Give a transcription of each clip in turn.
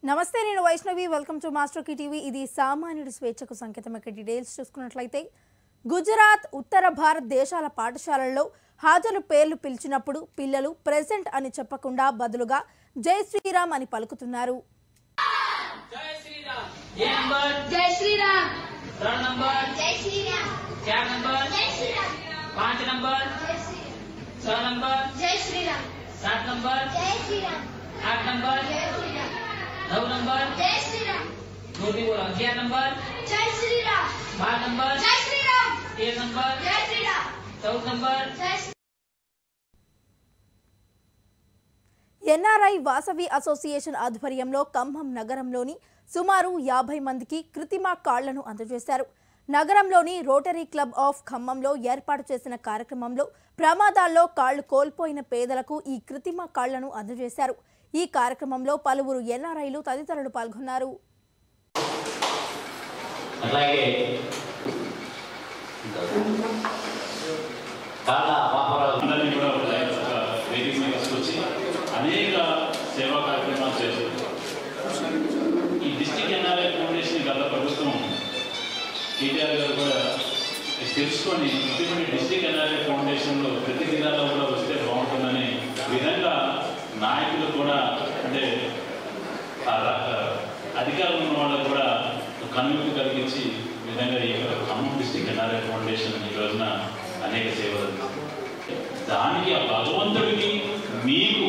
నమస్తే నేను Vaishnavi welcome to master కి టీవీ ఇది సామాన్యుడి స్వేచ్ఛకు సంకేతం ఇక డీటెయిల్స్ చూసుకున్నట్లయితే గుజరాత్ ఉత్తర భారత్ దేశాల పాఠశాలల్లో హాజరు పేర్లు పిలిచినప్పుడు పిల్లలు ప్రెజెంట్ అని చెప్పకుండా బదులుగా జై శ్రీరామ్ అని పలుకుతున్నారు जय श्री राम ये नंबर जय श्री राम तीन नंबर जय श्री राम चार नंबर जय श्री राम पाँच नंबर जय श्री राम छह नंबर जय श्री राम सात नंबर जय श्री राम आठ नंबर जय श्री राम नौ नंबर जय श्री राम दो भी बोला ग्यारह नंबर जय श्री राम बारह नंबर जय श्री राम तेरह नंबर जय श्री राम चौदह नंबर जय श्री ఎన్ఆర్ఐ వాసవి అసోసియేషన్ ఆధ్వర్యంలో ఖమ్మం నగరంలోని సుమారు యాభై మందికి కృత్రిమ కాళ్లను అందజేశారు నగరంలోని రోటరీ క్లబ్ ఆఫ్ ఖమ్మంలో ఏర్పాటు చేసిన కార్యక్రమంలో ప్రమాదాల్లో కాళ్లు కోల్పోయిన పేదలకు ఈ కృత్రిమ కాళ్లను అందజేశారు ఈ కార్యక్రమంలో పలువురు ఎన్ఆర్ఐలు తదితరులు పాల్గొన్నారు అట్లాగే చాలా పాపరాలు అందరినీ కూడా ఒక ఒక వేదిక మీద తీసుకొచ్చి అనేక సేవా కార్యక్రమాలు చేశారు ఈ డిస్టిక్ ఎన్ఆర్ఐ ఫౌండేషన్ గత ప్రభుత్వం కేటీఆర్ గారు కూడా ఇది తెలుసుకొని ఇటువంటి డిస్టిక్ ఎన్ఆర్ఐ ఫౌండేషన్లో ప్రతి జిల్లాలో కూడా వస్తే బాగుంటుందనే విధంగా నాయకులు కూడా అంటే ఆ ర- ఆ అధికారులు ఉన్న వాళ్ళకు కూడా కనువిప్పు కలిగించి ఈ విధంగా ఈ యొక్క ఖమ్మం డిస్టిక్ ఎన్ఆర్ఐ ఫౌండేషన్ ఈ రోజున అనేక సేవలు అందిస్తుంది. దానికి ఆ భగవంతుడికి మీకు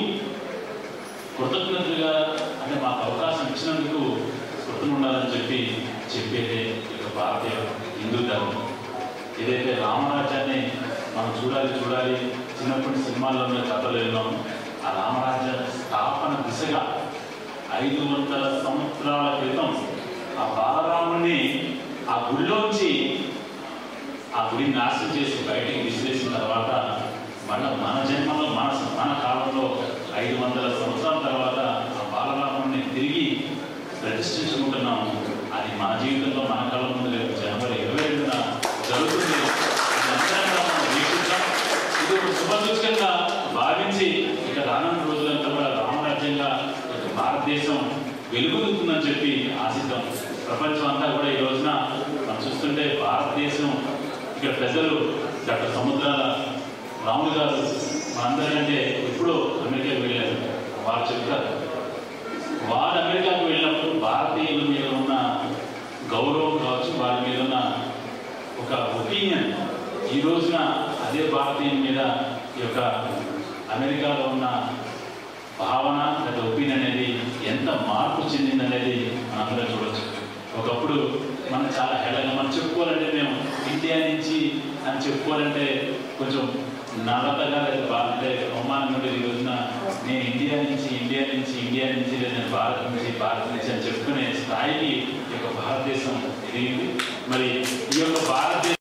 కృతజ్ఞతలుగా అంటే మాకు అవకాశం ఇచ్చినందుకు కృతజ్ఞ ఉండాలని చెప్పి చెప్పేదే ఈ యొక్క భారతీయ హిందూ ధర్మం ఏదైతే రామరాజ్యాన్ని మనం చూడాలి చూడాలి చిన్నప్పటి సినిమాల్లోనే కథలు విన్నాము ఆ రామరాజ్య స్థాపన దిశగా ఐదు వందల సంవత్సరాల క్రితం ఆ బాలరాముని ఆ గుడిలోంచి ఆ గుడిని నాశనం చేసి బయటికి విసిరేసిన తర్వాత మన మన జన్మలో మన మన కాలంలో ఐదు వందల సంవత్సరాల తర్వాత ఆ బాలరాముని తిరిగి ప్రతిష్ఠించుకుంటున్నాము అది మన జీవితంలో మన కాలం ముందు రేపు జనవరి ఇరవై రెండున జరుగుతుంది ఇది అందరం కూడా మనం వీక్షిద్దాం. ఇది ఒక శుభసూచకంగా భావించి ఇక రానున్న రోజులంతా కూడా రామరాజ్యంగా ఇక భారతదేశం వెలుగుతుందని చెప్పి ఆశిద్దాం ప్రపంచం అంతా కూడా ఈ రోజున మనం చూస్తుంటే భారతదేశం ఇక్కడ ప్రజలు డాక్టర్ సముద్రాల రాములు గారు మనందరికంటే ఎప్పుడో అమెరికాకి వెళ్ళారు వారు చెప్తారు వారు అమెరికాకు వెళ్ళినప్పుడు భారతీయుల మీద ఉన్న గౌరవం కావచ్చు వారి మీద ఉన్న ఒక ఒపీనియన్ ఈ రోజున అదే భారతీయుల మీద ఈ యొక్క అమెరికాలో ఉన్న భావన లేదా ఒపీనియన్ అనేది ఎంత మార్పు చెందిందనేది మనందరం చూడొచ్చు ఒకప్పుడు మనం చాలా హెడగా మనం చెప్పుకోవాలంటే మేము ఇండియా నుంచి అని చెప్పుకోవాలంటే కొంచెం నలతగా లేదా బా- అంటే అవమానం ఉండేది ఈ రోజున నేను ఇండియా నుంచి ఇండియా నుంచి ఇండియా నుంచి లేదా నేను భారత్ నుంచి భారత్ నుంచి అని చెప్పుకునే స్థాయికి ఈ యొక్క భారతదేశం ఎదిగింది మరి ఈ యొక్క భారతదేశం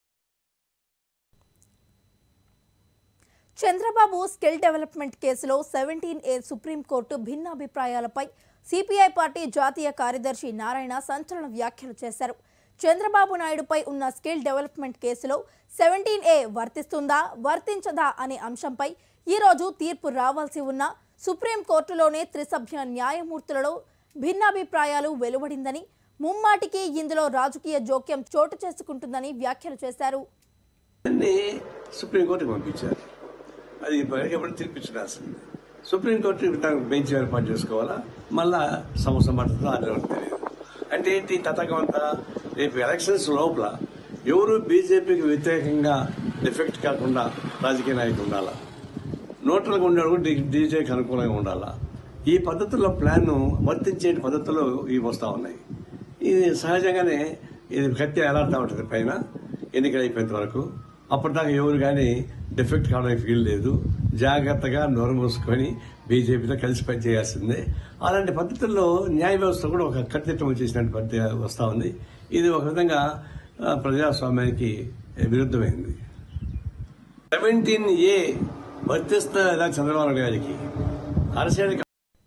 చంద్రబాబు స్కిల్ డెవలప్మెంట్ కేసులో సెవెంటీన్ ఏ సుప్రీంకోర్టు భిన్నాభిప్రాయాలపై సిపిఐ పార్టీ జాతీయ కార్యదర్శి నారాయణ సంచలన వ్యాఖ్యలు చేశారు చంద్రబాబు నాయుడుపై ఉన్న స్కిల్ డెవలప్మెంట్ కేసులో సెవెంటీన్ ఏ వర్తిస్తుందా వర్తించదా అనే అంశంపై ఈరోజు తీర్పు రావాల్సి ఉన్న సుప్రీంకోర్టులోనే త్రిసభ్య న్యాయమూర్తులలో భిన్నాభిప్రాయాలు వెలువడిందని ముమ్మాటికి ఇందులో రాజకీయ జోక్యం చోటు చేసుకుంటుందని వ్యాఖ్యలు చేశారు దాన్ని సుప్రీంకోర్టుకి పంపించారు అది ఎప్పుడు తీర్పిచ్చుకోవాల్సింది సుప్రీంకోర్టు దానికి బెంచ్ ఏర్పాటు చేసుకోవాలా మళ్ళా సంవత్సరం పడుతుందో అది ఎవరికి తెలియదు అంటే ఏంటి తతకం అంతా రేపు ఎలక్షన్స్ లోపల ఎవరు బీజేపీకి వ్యతిరేకంగా ఎఫెక్ట్ కాకుండా రాజకీయ నాయకులు ఉండాలా నోట్లకు ఉండేవాడు డీజేకి అనుకూలంగా ఉండాలా ఈ పద్ధతుల్లో ప్లాన్ వర్తించే పద్ధతులు ఇవి వస్తూ ఉన్నాయి ఇది సహజంగానే ఇది కత్తి ఎలాడుతూ ఉంటుంది పైన ఎన్నికలు అయిపోయేంత వరకు అప్పటిదాకా ఎవరు కానీ డిఫెక్ట్ కావడానికి ఫీల్ లేదు జాగ్రత్తగా నోరు మూసుకొని బీజేపీతో కలిసి పనిచేయాల్సిందే అలాంటి పద్ధతుల్లో న్యాయ వ్యవస్థ కూడా ఒక కత్తిట్టం వచ్చేసినట్టు పద్ధతి వస్తూ ఉంది ఇది ఒక విధంగా ఆ, ప్రజాస్వామ్యానికి విరుద్ధమైంది సెవెంటీన్ ఏ వర్తిస్తుందా చంద్రబాబు నాయుడు గారికి అరసేనకి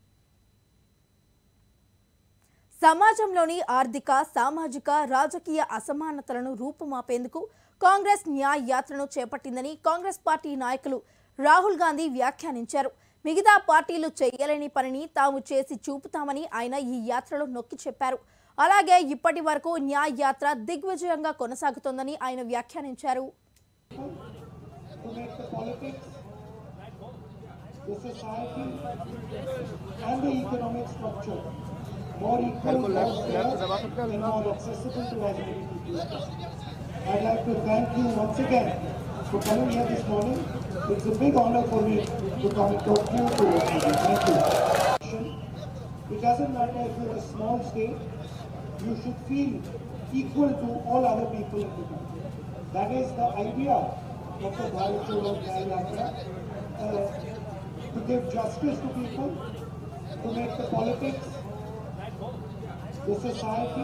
సమాజంలోని ఆర్థిక సామాజిక రాజకీయ అసమానతలను రూపుమాపేందుకు కాంగ్రెస్ న్యాయ యాత్రను చేపట్టిందని కాంగ్రెస్ పార్టీ నాయకులు రాహుల్ గాంధీ వ్యాఖ్యానించారు మిగతా పార్టీలు చేయలేని పనిని తాము చేసి చూపుతామని ఆయన ఈ యాత్రలో నొక్కి చెప్పారు అలాగే ఇప్పటి వరకు న్యాయ్ యాత్ర దిగ్విజయంగా కొనసాగుతోందని ఆయన వ్యాఖ్యానించారు to make the politics, the society, and the economic structure more equal, more fair, and more accessible to as many people as possible. I'd like to thank you once again for coming here this morning. It's a big honor for me to come and talk to you today. Thank you. It doesn't matter if you're a small state, you should feel equal to all other people in the country. That is the idea of the Bharat Jodo Nyaya Yatra, uh, to give justice to people, to make the politics, the society,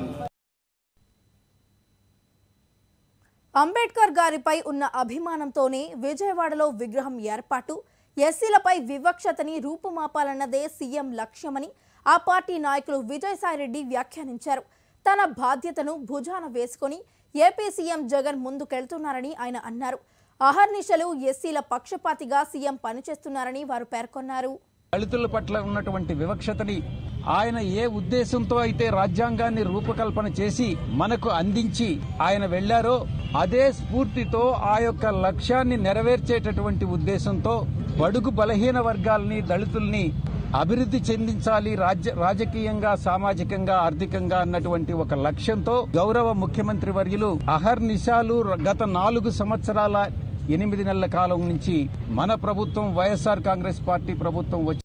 Ambedkar గారిపై ఉన్న అభిమానంతోనే విజయవాడలో విగ్రహం ఏర్పాటు ఎస్సీలపై వివక్షతని రూపుమాపాలన్నదే CM లక్ష్యమని ఆ party నాయకులు విజయసాయిరెడ్డి వ్యాఖ్యానించారు తన బాధ్యతను భుజాన వేసుకొని ఏపీ సీఎం జగన్ ముందుకెళ్తున్నారని ఆయన అన్నారు అహర్నిశలు ఎస్సీల పక్షపాతిగా సీఎం పనిచేస్తున్నారని వారు పేర్కొన్నారు దళితుల పట్ల ఉన్నటువంటి వివక్షతని ఆయన ఏ ఉద్దేశంతో అయితే రాజ్యాంగాన్ని రూపకల్పన చేసి మనకు అందించి ఆయన వెళ్లారో అదే స్ఫూర్తితో ఆ యొక్క లక్ష్యాన్ని నెరవేర్చేటటువంటి ఉద్దేశంతో బడుగు బలహీన వర్గాల్ని దళితుల్ని అభివృద్ధి చెందించాలి రాజ్య రాజకీయంగా సామాజికంగా ఆర్థికంగా అన్నటువంటి ఒక లక్ష్యంతో గౌరవ ముఖ్యమంత్రి వర్యులు అహర్నిశాలు గత నాలుగు సంవత్సరాల ఎనిమిది నెలల కాలం నుంచి మన ప్రభుత్వం వైఎస్ఆర్ కాంగ్రెస్ పార్టీ ప్రభుత్వం వచ్చి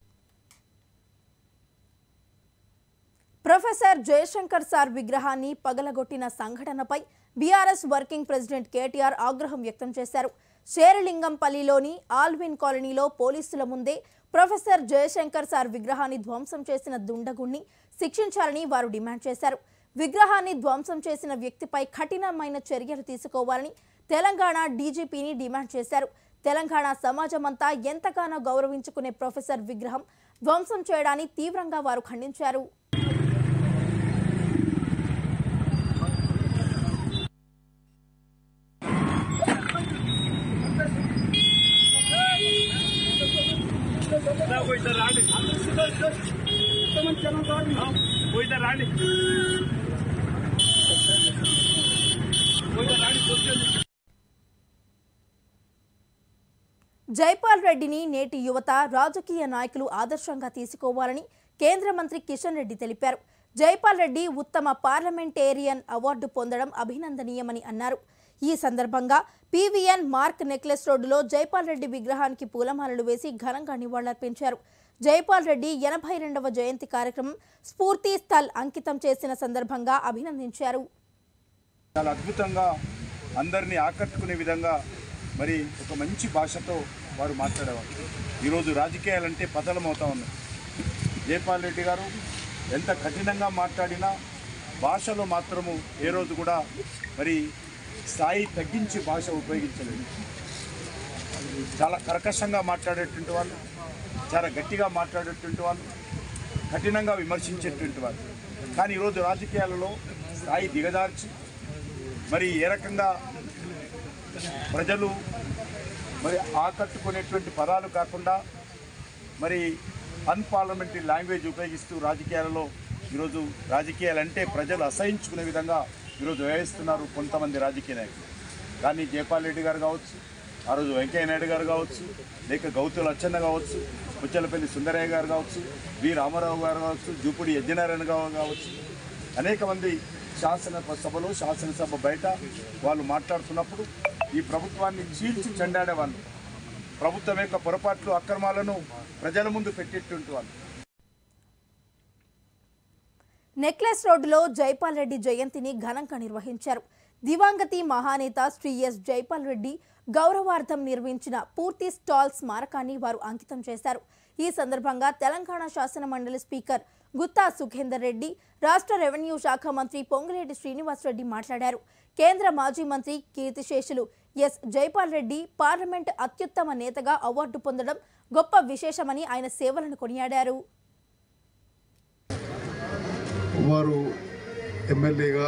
ప్రొఫెసర్ జయశంకర్ సార్ విగ్రహాన్ని పగలగొట్టిన సంఘటనపై బీఆర్ఎస్ వర్కింగ్ ప్రెసిడెంట్ కేటీఆర్ ఆగ్రహం వ్యక్తం చేశారు శేరలింగంపల్లిలోని ఆల్విన్ కాలనీలో పోలీసుల ముందే ప్రొఫెసర్ జయశంకర్ సార్ విగ్రహాన్ని ధ్వంసం చేసిన దుండగుణ్ణి శిక్షించాలని వారు డిమాండ్ చేశారు విగ్రహాన్ని ధ్వంసం చేసిన వ్యక్తిపై కఠినమైన చర్యలు తీసుకోవాలని తెలంగాణ డీజీపీని డిమాండ్ చేశారు తెలంగాణ సమాజమంతా ఎంతగానో గౌరవించుకునే ప్రొఫెసర్ విగ్రహం ధ్వంసం చేయడాన్ని తీవ్రంగా వారు ఖండించారు జైపాల్ రెడ్డిని నేటి యువత రాజకీయ నాయకులు ఆదర్శంగా తీసుకోవాలని కేంద్ర మంత్రి కిషన్ రెడ్డి తెలిపారు జైపాల్ రెడ్డి ఉత్తమ పార్లమెంటేరియన్ అవార్డు పొందడం అభినందనీయమని అన్నారు ఈ సందర్భంగా పీవీఎన్ మార్క్ నెక్లెస్ రోడ్డులో జైపాల్ రెడ్డి విగ్రహానికి పూలమాలలు వేసి ఘనంగా నివాళులర్పించారు జైపాల్ రెడ్డి ఎనభై రెండవ జయంతి కార్యక్రమం స్ఫూర్తి స్థల్ అంకితం చేసిన సందర్భంగా అభినందించారు చాలా అద్భుతంగా అందరినీ ఆకట్టుకునే విధంగా మరి ఒక మంచి భాషతో వారు మాట్లాడేవారు ఈరోజు రాజకీయాలంటే పతలమవుతా ఉన్నాయి జయపాల్ రెడ్డి గారు ఎంత కఠినంగా మాట్లాడినా భాషలో మాత్రము ఏ రోజు కూడా మరి స్థాయి తగ్గించి భాష ఉపయోగించలేదు చాలా కర్కశంగా మాట్లాడేటువంటి వాళ్ళు చాలా గట్టిగా మాట్లాడేటువంటి వాళ్ళు కఠినంగా విమర్శించేటువంటి వాళ్ళు కానీ ఈరోజు రాజకీయాలలో స్థాయి దిగజార్చి మరి ఏ రకంగా ప్రజలు మరి ఆకట్టుకునేటువంటి పదాలు కాకుండా మరి అన్పార్లమెంటరీ లాంగ్వేజ్ ఉపయోగిస్తూ రాజకీయాలలో ఈరోజు రాజకీయాలంటే ప్రజలు అసహించుకునే విధంగా ఈరోజు వ్యవహరిస్తున్నారు కొంతమంది రాజకీయ నాయకులు కానీ జయపాల్ రెడ్డి గారు కావచ్చు ఆ రోజు వెంకయ్య నాయుడు గారు కావచ్చు లేక గౌతు లచ్చన్న కావచ్చు ముచ్చలపల్లి సుందరయ్య గారు కావచ్చు వి రామారావు గారు కావచ్చు జూపుడి యజ్ఞనారాయణ గారు కావచ్చు అనేక మంది శాసన సభలో శాసనసభ బయట వాళ్ళు మాట్లాడుతున్నప్పుడు ఈ ప్రభుత్వాన్ని చీల్చి చెండాడే వాళ్ళు ప్రభుత్వం యొక్క పొరపాట్లు అక్రమాలను ప్రజల ముందు పెట్టేటువంటి వాళ్ళు నెక్లెస్ రోడ్డులో జైపాల్ రెడ్డి జయంతిని ఘనంగా నిర్వహించారు దివంగతి మహానేత శ్రీ ఎస్ జైపాల్ రెడ్డి గౌరవార్థం నిర్మించిన పూర్తి స్టాల్ స్మారకాన్ని వారు అంకితం చేశారు ఈ సందర్భంగా తెలంగాణ శాసన మండలి స్పీకర్ గుత్తా సుఖేందర్ రెడ్డి రాష్ట్ర రెవెన్యూ శాఖ మంత్రి పొంగిరెడ్డి శ్రీనివాసరెడ్డి మాట్లాడారు కేంద్ర మాజీ మంత్రి కీర్తిశేషులు ఎస్ జైపాల్ రెడ్డి పార్లమెంట్ అత్యుత్తమ నేతగా అవార్డు పొందడం గొప్ప విశేషమని ఆయన సేవలను కొనియాడారు వారు ఎమ్మెల్యేగా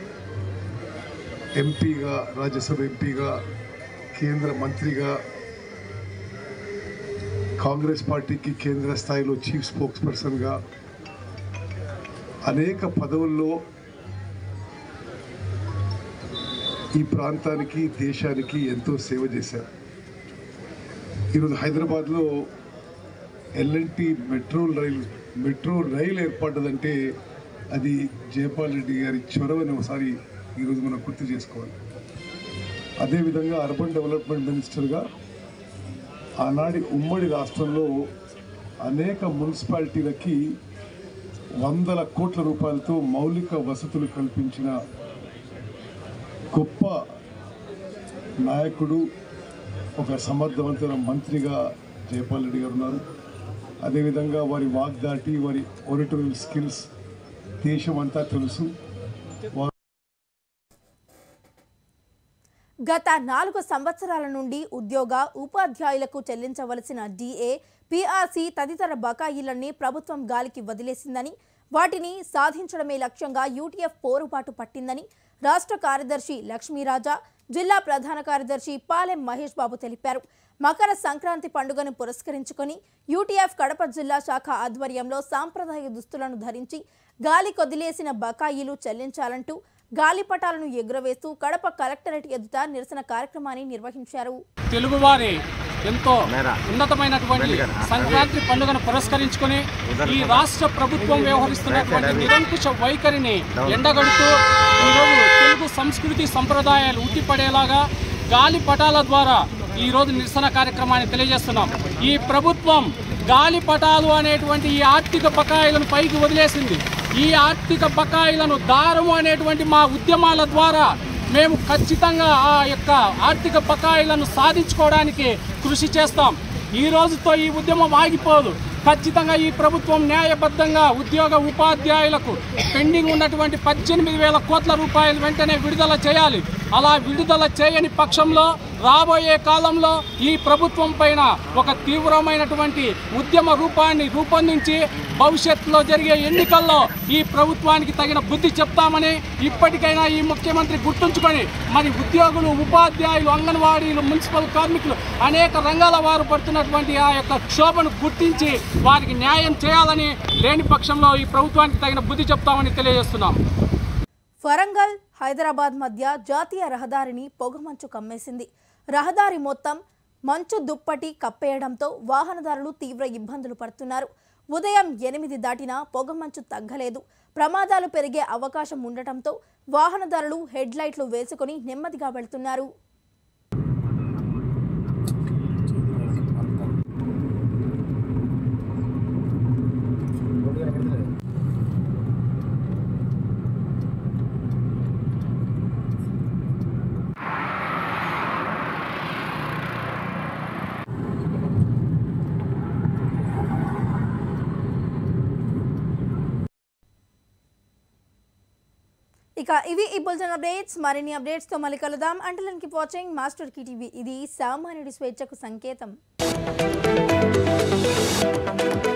ఎంపీగా రాజ్యసభ ఎంపీగా కేంద్ర మంత్రిగా కాంగ్రెస్ పార్టీకి కేంద్ర స్థాయిలో చీఫ్ స్పోక్స్ పర్సన్గా అనేక పదవుల్లో ఈ ప్రాంతానికి దేశానికి ఎంతో సేవ చేశారు ఈరోజు హైదరాబాద్లో ఎల్ఎన్టీ మెట్రో రైలు మెట్రో రైలు ఏర్పడ్డదంటే అది జయపాల్ రెడ్డి గారి చొరవని ఒకసారి ఈరోజు మనం గుర్తు చేసుకోవాలి అదేవిధంగా అర్బన్ డెవలప్మెంట్ మినిస్టర్గా ఆనాటి ఉమ్మడి రాష్ట్రంలో అనేక మున్సిపాలిటీలకి వందల కోట్ల రూపాయలతో మౌలిక వసతులు కల్పించిన గొప్ప నాయకుడు ఒక సమర్థవంతమైన మంత్రిగా జయపాల్ రెడ్డి గారు ఉన్నారు అదేవిధంగా వారి వాగ్దాటి వారి ఒరిటోరియల్ స్కిల్స్ దేశం అంతా తెలుసు వారు గత నాలుగు సంవత్సరాల నుండి ఉద్యోగ ఉపాధ్యాయులకు చెల్లించవలసిన డిఏ పీఆర్సీ తదితర బకాయిలన్నీ ప్రభుత్వం గాలికి వదిలేసిందని వాటిని సాధించడమే లక్ష్యంగా యూటీఎఫ్ పోరుబాటు పట్టిందని రాష్ట్ర కార్యదర్శి లక్ష్మీరాజా జిల్లా ప్రధాన కార్యదర్శి పాలెం మహేష్ బాబు తెలిపారు మకర సంక్రాంతి పండుగను పురస్కరించుకొని యూటీఎఫ్ కడప జిల్లా శాఖ ఆధ్వర్యంలో సాంప్రదాయ దుస్తులను ధరించి గాలి కొదిలేసిన బకాయిలు చెల్లించాలంటూ గాలిపటాలను ఎగురవేస్తూ కడప కలెక్టరేట్ ఎదుట నిరసన కార్యక్రమాన్ని నిర్వహించారు తెలుగువారి ఎంతో ఉన్నతమైనటువంటి సంక్రాంతి పండుగను పురస్కరించుకొని ఈ రాష్ట్ర ప్రభుత్వం వ్యవహరిస్తున్నటువంటి నిరంకుశ వైఖరిని ఎండగడుతూ ఈరోజు తెలుగు సంస్కృతి సంప్రదాయాలు ఉట్టిపడేలాగా గాలి పటాల ద్వారా ఈ రోజు నిరసన కార్యక్రమాన్ని తెలియజేస్తున్నాం ఈ ప్రభుత్వం గాలి పటాలు అనేటువంటి ఈ ఆర్థిక బకాయిలను పైకి వదిలేసింది ఈ ఆర్థిక బకాయిలను దారము అనేటువంటి మా ఉద్యమాల ద్వారా మేము ఖచ్చితంగా ఆ యొక్క ఆర్థిక బకాయిలను సాధించుకోవడానికి కృషి చేస్తాం ఈ రోజుతో ఈ ఉద్యమం ఆగిపోదు ఖచ్చితంగా ఈ ప్రభుత్వం న్యాయబద్ధంగా ఉద్యోగ ఉపాధ్యాయులకు పెండింగ్ ఉన్నటువంటి పద్దెనిమిది వేల కోట్ల రూపాయలు వెంటనే విడుదల చేయాలి అలా విడుదల చేయని పక్షంలో రాబోయే కాలంలో ఈ ప్రభుత్వం పైన ఒక తీవ్రమైనటువంటి ఉద్యమ రూపాన్ని రూపొందించి భవిష్యత్తులో జరిగే ఎన్నికల్లో ఈ ప్రభుత్వానికి తగిన బుద్ధి చెప్తామని ఇప్పటికైనా ఈ ముఖ్యమంత్రి గుర్తుంచుకొని మరి ఉద్యోగులు ఉపాధ్యాయులు అంగన్వాడీలు మున్సిపల్ కార్మికులు అనేక రంగాల వారు పడుతున్నటువంటి ఆ యొక్క క్షోభను గుర్తించి వారికి న్యాయం చేయాలని లేని పక్షంలో ఈ ప్రభుత్వానికి తగిన బుద్ధి చెప్తామని తెలియజేస్తున్నాం వరంగల్ హైదరాబాద్ మధ్య జాతీయ రహదారిని పొగమంచు కమ్మేసింది రహదారి మొత్తం మంచు దుప్పటి కప్పేయడంతో వాహనదారులు తీవ్ర ఇబ్బందులు పడుతున్నారు ఉదయం ఎనిమిది దాటినా పొగమంచు తగ్గలేదు ప్రమాదాలు పెరిగే అవకాశం ఉండటంతో వాహనదారులు హెడ్ లైట్లు వేసుకుని నెమ్మదిగా వెళ్తున్నారు ఇక ఇవి ఈ బులెటిన్ అప్డేట్స్ మరిన్ని అప్డేట్స్ తో మళ్ళీ కలుద్దాం అంటే కీప్ వాచింగ్ మాస్టర్ కి టీవీ ఇది సామాన్యుడి స్వేచ్ఛకు సంకేతం